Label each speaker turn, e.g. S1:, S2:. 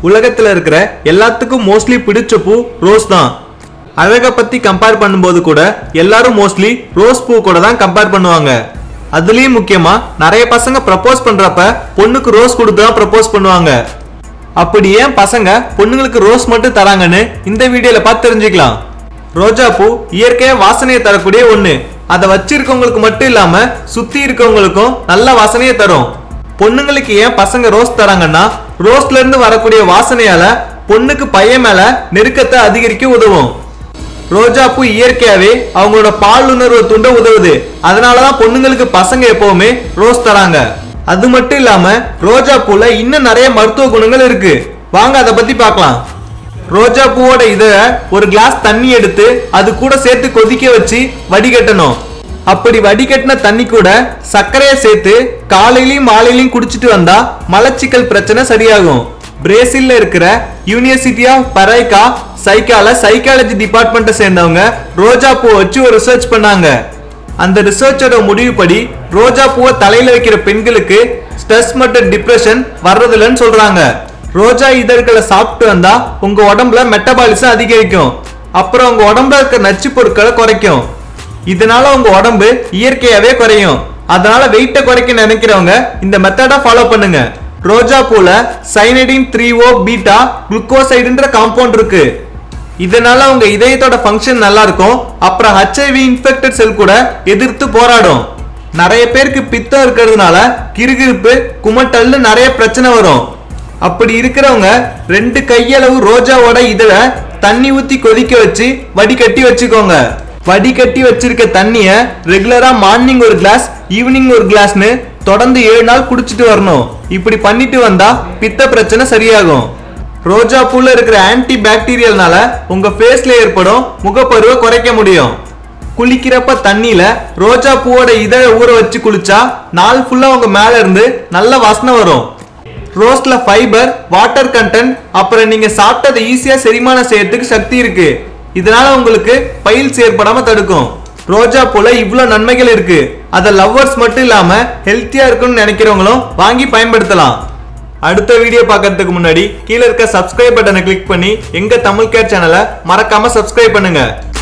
S1: உலகத்துல இருக்கிற எல்லாத்துக்கும் மோஸ்ட்லி பிடிச்ச பூ ரோஸ் தான் அழகை பத்தி கம்பேர் பண்ணும்போது கூட எல்லாரும் மோஸ்ட்லி ரோஸ் பூ கூட தான் கம்பேர் பண்ணுவாங்க அதுலயும் முக்கியமா நிறைய பசங்க ப்ரப்போஸ் பண்றப்ப பொண்ணுக்கு ரோஸ் கொடுத்து தான் ப்ரப்போஸ் பண்ணுவாங்க அப்படி ஏன் பசங்க பொண்ணுங்களுக்கு ரோஸ் மட்டும் தராங்கன்னு இந்த வீடியோல பார்த்து தெரிஞ்சுக்கலாம் ரோஜா பூ இயற்கையா வாசனையை தரக்கூடிய ஒண்ணு அதை வச்சிருக்கவங்களுக்கு மட்டும் இல்லாம சுத்தி இருக்கவங்களுக்கும் நல்ல வாசனையை தரும் பொண்ணுங்களுக்கு ஏன் பசங்க ரோஸ் தராங்கன்னா ரோஸ்ல இருந்து வரக்கூடிய வாசனையால பொண்ணுக்கு பையன் மேல நெருக்கத்தை அதிகரிக்க உதவும் ரோஜா பூ இயற்கையாவே அவங்களோட பால் உணர்வை தூண்ட உதவுது அதனாலதான் பொண்ணுங்களுக்கு பசங்க எப்பவுமே ரோஸ் தராங்க அது மட்டும் இல்லாம ரோஜா பூல இன்னும் நிறைய மருத்துவ குணங்கள் இருக்கு வாங்க அதை பத்தி பார்க்கலாம் ரோஜா பூவோட இத ஒரு கிளாஸ் தண்ணி எடுத்து அது கூட சேர்த்து கொதிக்க வச்சு வடிகட்டணும் அப்படி வடிகட்டின தண்ணி கூட சர்க்கரையை சேர்த்து காலையிலயும் மாலையிலயும் குடிச்சிட்டு வந்தா மலச்சிக்கல் பிரச்சனை சரியாகும் பிரேசில்ல இருக்கிற யூனிவர்சிட்டி ஆஃப் பரைகா சைக்கால சைக்காலஜி டிபார்ட்மெண்ட்டை சேர்ந்தவங்க ரோஜா பூ வச்சு ஒரு ரிசர்ச் பண்ணாங்க அந்த ரிசர்ச்சோட முடிவுப்படி ரோஜா பூவை தலையில வைக்கிற பெண்களுக்கு ஸ்ட்ரெஸ் மற்றும் டிப்ரெஷன் வர்றதில்லைன்னு சொல்றாங்க ரோஜா இதழ்களை சாப்பிட்டு வந்தா உங்க உடம்புல மெட்டபாலிசம் அதிகரிக்கும் அப்புறம் உங்க உடம்புல இருக்க நச்சு பொருட்களை குறைக்கும் இதனால உங்க உடம்பு இயற்கையாவே குறையும் அதனால வெயிட்டை குறைக்க நினைக்கிறவங்க இந்த மெத்தடை ஃபாலோ பண்ணுங்க ரோஜா பூல சைனடின் த்ரீ ஓ பீட்டா குளுக்கோசைடுன்ற காம்பவுண்ட் இருக்கு இதனால உங்க இதயத்தோட ஃபங்க்ஷன் நல்லா இருக்கும் அப்புறம் ஹெச்ஐவி இன்ஃபெக்டட் செல் கூட எதிர்த்து போராடும் நிறைய பேருக்கு பித்தம் இருக்கிறதுனால கிறுகிறுப்பு குமட்டல்னு நிறைய பிரச்சனை வரும் அப்படி இருக்கிறவங்க ரெண்டு கையளவு ரோஜாவோட இதழ தண்ணி ஊத்தி கொதிக்க வச்சு வடிகட்டி வச்சுக்கோங்க வடிகட்டி வச்சிருக்க தண்ணிய ரெகுலரா மார்னிங் ஒரு கிளாஸ் ஈவினிங் ஒரு கிளாஸ்னு தொடர்ந்து ஏழு நாள் குடிச்சிட்டு வரணும் இப்படி பண்ணிட்டு வந்தா பித்த பிரச்சனை சரியாகும் ரோஜா பூல இருக்கிற ஆன்டி பாக்டீரியல்னால உங்க ஃபேஸ்ல ஏற்படும் முகப்பருவை குறைக்க முடியும் குளிக்கிறப்ப தண்ணியில ரோஜா பூவோட இதழ ஊற வச்சு குளிச்சா நாள் ஃபுல்லா உங்க மேல இருந்து நல்ல வாசனை வரும் ரோஸ்ட்ல ஃபைபர் வாட்டர் கண்டென்ட் அப்புறம் நீங்க சாப்பிட்டதை ஈஸியா செரிமானம் செய்யறதுக்கு சக்தி இருக்கு இதனால உங்களுக்கு பைல்ஸ் ஏற்படாம தடுக்கும் ரோஜா பூல இவ்வளவு நன்மைகள் இருக்கு அத லவ்வர்ஸ் மட்டும் இல்லாம ஹெல்த்தியா இருக்குன்னு நினைக்கிறவங்களும் வாங்கி பயன்படுத்தலாம் அடுத்த வீடியோ பார்க்கறதுக்கு முன்னாடி கீழே இருக்க சப்ஸ்கிரைப் பட்டனை கிளிக் பண்ணி எங்க தமிழ் கேர் சேனலை மறக்காம சப்ஸ்கிரைப் பண்ணுங்க